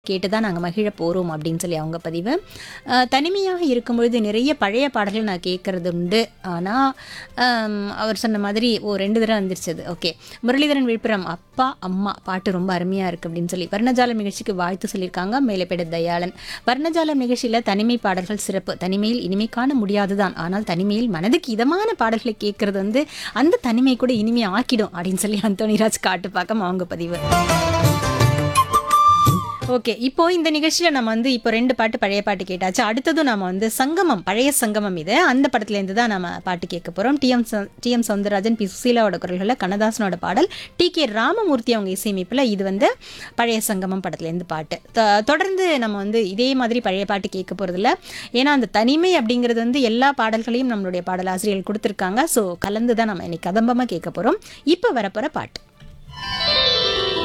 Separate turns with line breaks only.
கேட்டு தான் நாங்கள் மகிழ போகிறோம் அப்படின்னு சொல்லி அவங்க பதிவு அஹ், தனிமையாக இருக்கும் பொழுது நிறைய பழைய பாடல்கள் நான் கேட்குறது உண்டு ஆனால் அவர் சொன்ன மாதிரி ஓ ரெண்டு தடவை வந்துருச்சு அது ஓகே முரளிதரன் விழுப்புரம் அப்பா அம்மா பாட்டு ரொம்ப அருமையாக இருக்குது அப்படின்னு சொல்லி வர்ணஜாலம் நிகழ்ச்சிக்கு வாழ்த்து சொல்லியிருக்காங்க மேலைப்பேட தயாளன் வர்ணஜாலம் நிகழ்ச்சியில் தனிமை பாடல்கள் சிறப்பு தனிமையில் இனிமை காண முடியாதுதான் ஆனால் தனிமையில் மனதுக்கு இதமான பாடல்களை கேட்கறது வந்து அந்த தனிமை கூட இனிமை ஆக்கிடும் அப்படின்னு சொல்லி அந்தோனிராஜ் காட்டுப்பாக்கம் அவங்க பதிவு ஓகே இப்போ இந்த நிகழ்ச்சியில் நம்ம வந்து இப்போ ரெண்டு பாட்டு பழைய பாட்டு கேட்டாச்சு அடுத்ததும் நம்ம வந்து சங்கமம் பழைய சங்கமம் இது அந்த படத்துலேருந்து தான் நம்ம பாட்டு கேட்க போகிறோம் டிஎம் டிஎம் சவுந்தரராஜன் பி சுசீலாவோட குரல்களில் கண்ணதாசனோட பாடல் டி கே ராமமூர்த்தி அவங்க இசையமைப்பில் இது வந்து பழைய சங்கமம் படத்துலேருந்து பாட்டு த- தொடர்ந்து நம்ம வந்து இதே மாதிரி பழைய பாட்டு கேட்க போகிறதில்ல ஏன்னா அந்த தனிமை அப்படிங்கிறது வந்து எல்லா பாடல்களையும் நம்மளுடைய பாடலாசிரியர்கள் கொடுத்துருக்காங்க ஸோ கலந்து தான் நம்ம இன்னைக்கு கதம்பமாக கேட்க போகிறோம் இப்போ வரப்போகிற பாட்டு